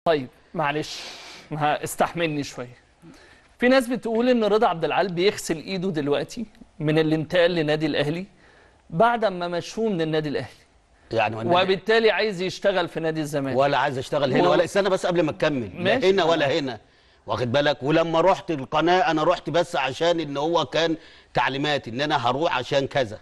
طيب معلش ها استحملني شويه في ناس بتقول ان رضا عبد العال بيغسل ايده دلوقتي من الانتقال لنادي الاهلي بعد ما مشوه من النادي الاهلي يعني والنادي- وبالتالي عايز يشتغل في نادي الزمالك ولا عايز اشتغل هنا هو- ولا استنى بس قبل ما تكمل لا ماشي. هنا ولا هنا واخد بالك ولما رحت القناه انا رحت بس عشان ان هو كان تعليمات ان انا هروح عشان كذا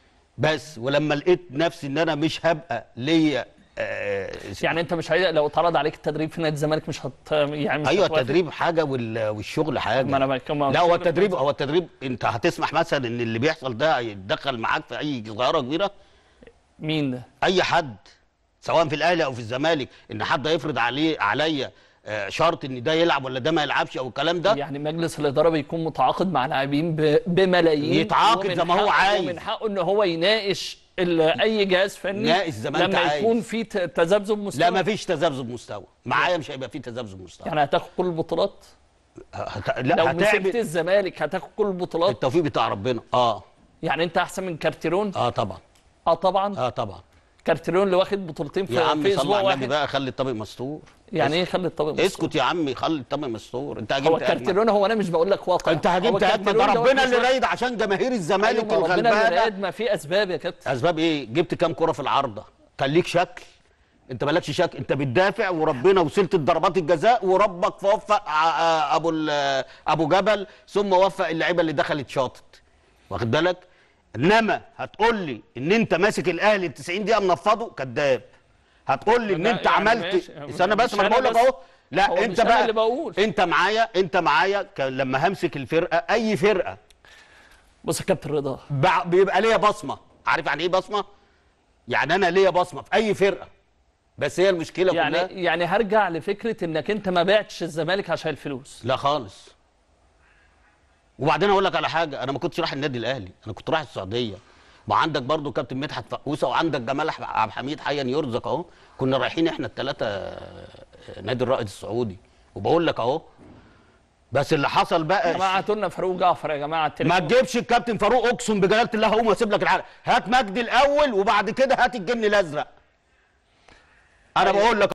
بس ولما لقيت نفسي ان انا مش هبقى ليا آه يعني انت مش عايز لو اتعرض عليك التدريب في نادي الزمالك مش هت يعني مش ايوه هتوافق؟ التدريب حاجه وال- والشغل حاجه ما انا بتكلم- لا هو التدريب هو التدريب انت هتسمح مثلا ان اللي بيحصل ده يتدخل معاك في اي صغيره كبيره مين ده اي حد سواء في الاهلي او في الزمالك ان حد يفرض عليه عليا آه، شرط ان ده يلعب ولا ده ما يلعبش او الكلام ده يعني مجلس الاداره بيكون متعاقد مع لاعبين ب- بملايين يتعاقد ومن زي ما هو حقه- عايز. ومن حقه ان هو يناقش ال- اي جهاز فني ناقش زي ما انت لما عايز. يكون في ت- تذبذب مستوى لا ما فيش تذبذب مستوى معايا مش هيبقى في تذبذب مستوى يعني هتاخد كل البطولات هت... لو لا مسكت هتعمل الزمالك هتاخد كل البطولات التوفيق بتاع ربنا اه يعني انت احسن من كارتيرون اه طبعا اه طبعا اه طبعا كارتيرون اللي واخد بطولتين في, يا عم في صل اسبوع على النبي واحد بقى خلي الطبق مستور يعني ايه خلي الطبق مستور؟ اسكت يا عم خلي الطبق مستور انت هو هجبت اجمل كارتيرون هو انا مش بقول لك واقع انت هو هجبت اجمل كارتيرون ده ده ربنا واخد اللي شوية- رايد عشان جماهير الزمالك أيوة، ما ربنا اللي الغلبانه رايد ما في اسباب يا كابتن اسباب ايه جبت كام كره في العارضه كان ليك شكل انت مالكش شكل انت بتدافع وربنا وصلت لضربات الجزاء وربك فوفق ع- ع- ابو ال- ابو جبل ثم وفق اللعيبه اللي دخلت شاطت واخد بالك انما هتقول لي ان انت ماسك الاهلي ال 90 دقيقه منفضه كذاب هتقول لي ان لا، انت يعني عملت ماشي. استنى بس مش ما انا أنا بقول لك بس. اهو هو لا انت مش أنا بقى اللي بقول. انت معايا انت معايا ك- لما همسك الفرقه اي فرقه بص يا كابتن رضا بع- بيبقى ليا بصمه عارف يعني ايه بصمه يعني انا ليا بصمه في اي فرقه بس هي المشكله يعني كلها يعني هرجع لفكره انك انت ما بعتش الزمالك عشان الفلوس لا خالص وبعدين اقول لك على حاجه انا ما كنتش رايح النادي الاهلي انا كنت رايح السعوديه وعندك برضو كابتن مدحت فقوسه وعندك جمال أح- عبد الحميد حيا يرزق اهو كنا رايحين احنا الثلاثه نادي الرائد السعودي وبقول لك اهو بس اللي حصل يا بقى جماعه هاتوا لنا فاروق جعفر يا جماعه ما التليفون تجيبش الكابتن فاروق اقسم بجلاله الله هقوم واسيب لك الحلقه هات مجدي الاول وبعد كده هات الجن الازرق انا أيوة. بقول لك